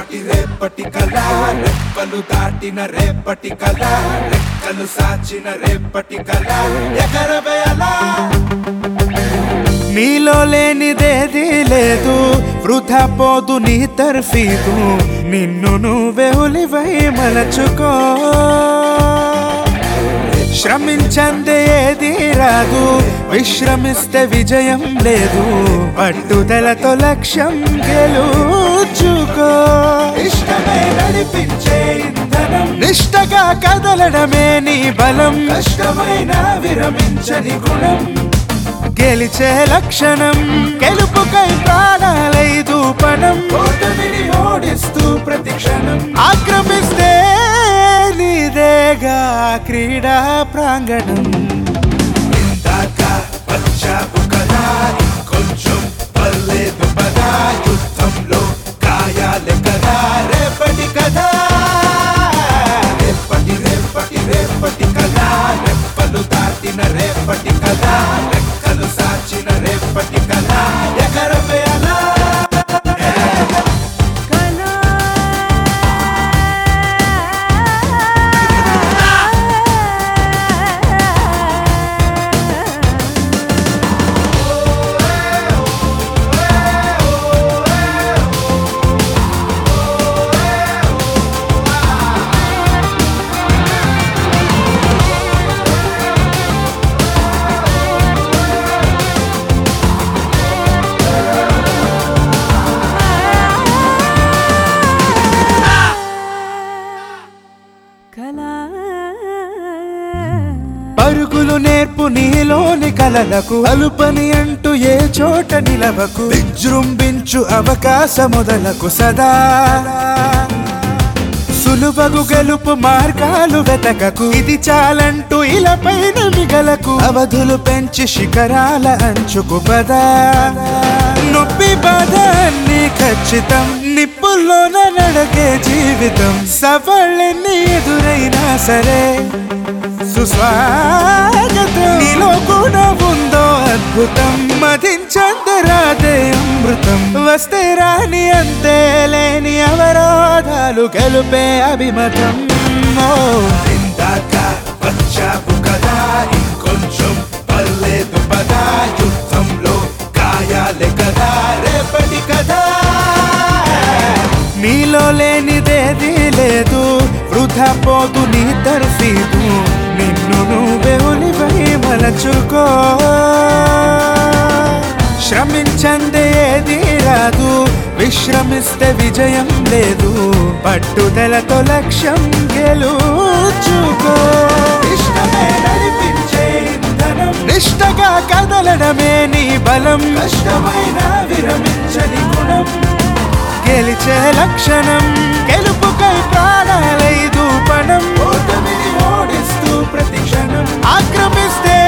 రేపటి రేపటి కళ రెప్పలు దాటిన రేపటి కళ రెక్కలు సాచిన రేపటి కళ ఎగరవేయలా నీలో లేనిదేది లేదు వృధా పోదు నీ తర్ఫీదు నిన్ను నువ్వే ఉలివై మలచుకో శ్రమించందే ఏది రాదు విశ్రమిస్తే విజయం లేదు పట్టుదలతో లక్ష్యం గెలుచుకో ఇష్టమై నడిపించే ఇంధనం నిష్టగా కదలడమే నీ బలం కష్టమైన విరమించని గుణం గెలిచే లక్షణం గెలుపుకై ప్రాణాలైదు పణం ఓటమిని ఓడిస్తూ ప్రతి క్షణం ఆక్రమిస్తే నీదేగా క్రీడా ప్రాంగణం ఇందాక వచ్చావు కదా కొంచెం పర్లేదు పదా యుద్ధంలో గాయాలే కదా రేపటి కదా రేపటి రేపటి రేపటి కదా రెప్పలు దాటిన రేపటి కదా రెక్కలు సాచిన రేపటి కదా ఎగరవేయాలా పరుగులు నేర్పు నీలోని కలలకు అలుపని అంటూ ఏ చోట నిలవకు విజృంభించు అవకాశముదలకు సదా సులువగు గెలుపు మార్గాలు వెతకకు ఇది చాలంటూ ఇలపైన మిగలకు అవధులు పెంచి శిఖరాల అంచుకు పదా నొప్పి బాధ అన్ని ఖచ్చితం నిప్పుల్లోన నడకే జీవితం సవాళ్ళెన్ని ఎదురైనా సరే సుస్వాగతం నీలో కూడా ఉందో అద్భుతం మదించందరాదే అమృతం వస్తే రాని అంతే లేని అవరోధాలు గెలుపే అభిమతం ఓ ఇందాక వచ్చావు కదా ఇంకొంచెం పర్లేదు పదా యుద్ధంలో గాయాలే కదా రేపటి కదా నీలో లేనిదేది లేదు వృధా పోదు నీ తర్ఫీదు నిన్ను నువ్వే ఉలివై మలచుకో శ్రమించందే ఏది రాదు విశ్రమిస్తే విజయం లేదు పట్టుదలతో లక్ష్యం గెలుచుకో ఇష్టమే నడిపించే ఇంధనం నిష్టగా కదలడమే నీ బలం కష్టమైన విరమించని గుణం గెలిచే లక్షణం గెలుపుకై ప్రాణాలైదు పణం ఓటమిని ఓడిస్తూ ప్రతి క్షణం ఆక్రమిస్తే